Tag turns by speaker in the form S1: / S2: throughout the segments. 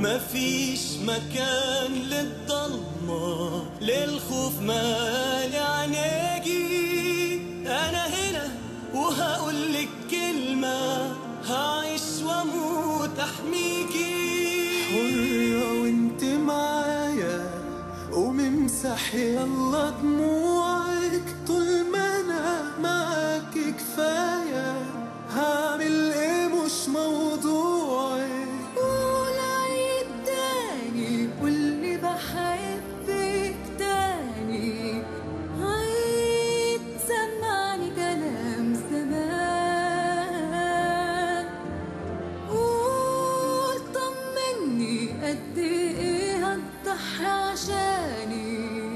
S1: مفيش مكان للضلمة للخوف مالي عينيكي أنا هنا وهقولك كلمة هعيش وأموت أحميكي
S2: حرة وانت معايا وممسح يلا دموعك طول ما انا معاك كفاية هعمل ايه مش موضوعك
S3: قول عيد تاني واللي بحبك تاني عيد سمعني كلام زمان قول طمني قد ايه هتضحي عشاني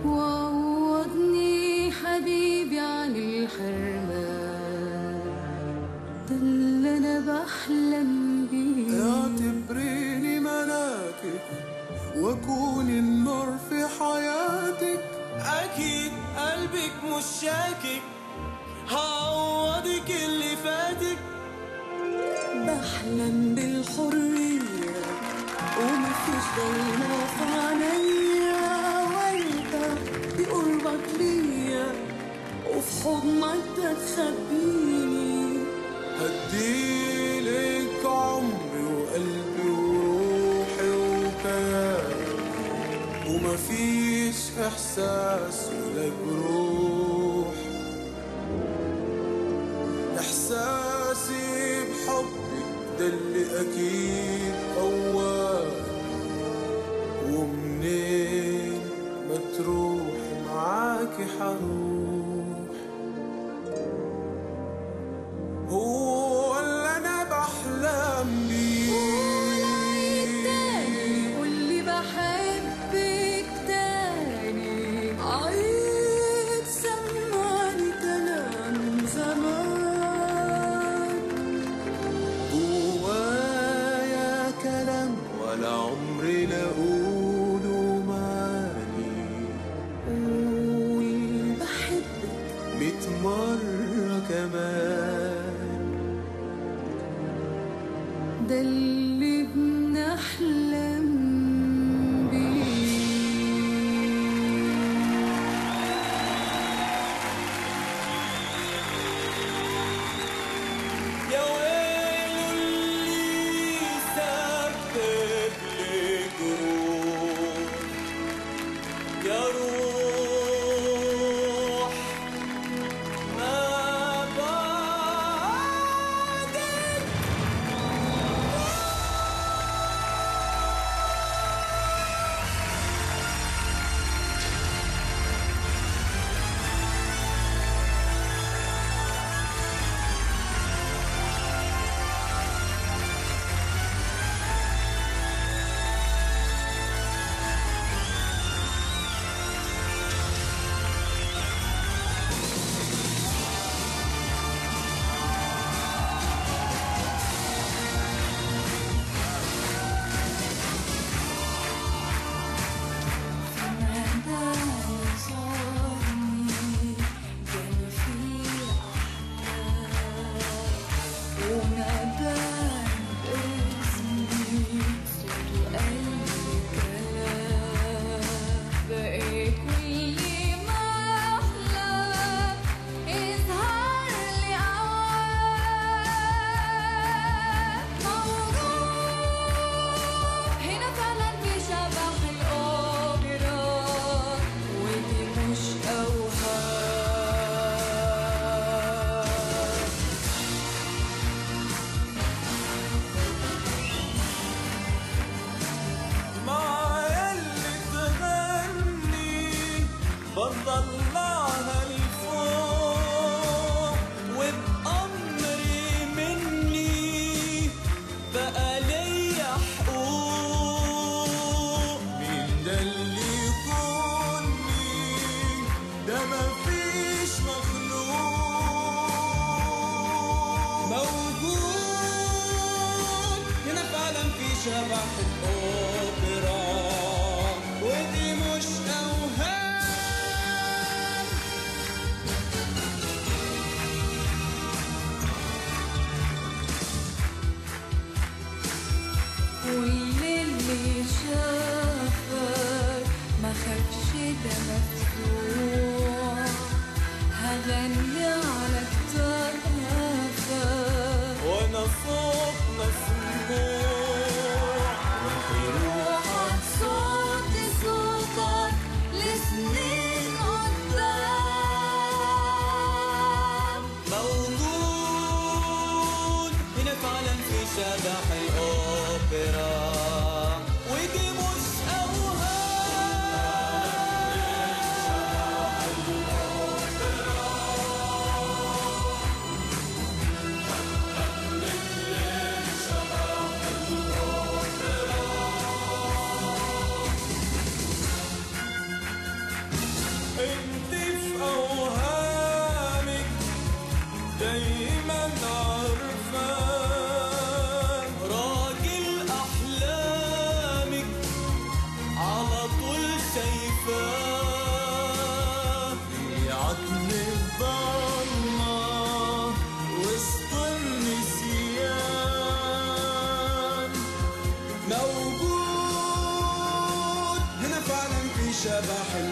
S3: وعوضني حبيبي عن الحرمان ده اللي انا بحلم بيه
S2: اعتبريني ملاكك واكون النور في حياتك
S1: أكيد قلبك مش شاكك هعوضك اللي فاتك
S3: بحلم بالحرية ومفيش ضلمة في عينيا وانت بقربك ليا وفي حضنك تخبيني
S2: هديلك عمري وقلبي وروحي وكياني ومفيش احساس ولا جروح احساسي بحبك ده اللي اكيد اول ومنين ما تروح معاكي حروح هو اللي انا بحلم بيه
S3: تاني واللي بحبك تاني عيد سمعني كلام زمان
S2: جوايا كلام ولا عمري لاقوله ماني
S3: قول بحبك
S2: ميت مرة كمان
S3: ده اللي بنحلم بيه
S1: يا ويل اللي سبب لي جروح يا روح ما بعدك
S3: خافش ده مفتوح هغني على كتافك
S1: وانا صوت مسموع
S3: روحك صوتي صوتك لسنين قدام
S1: موجود هنا فعلا في شبح الأوبرا ودي مش أوهام انت في اوهامك دايما عارفان راجل احلامك على طول شايفاه
S2: في عتم الضلمة وسط النسيان
S1: موجود
S2: هنا فعلا في شبح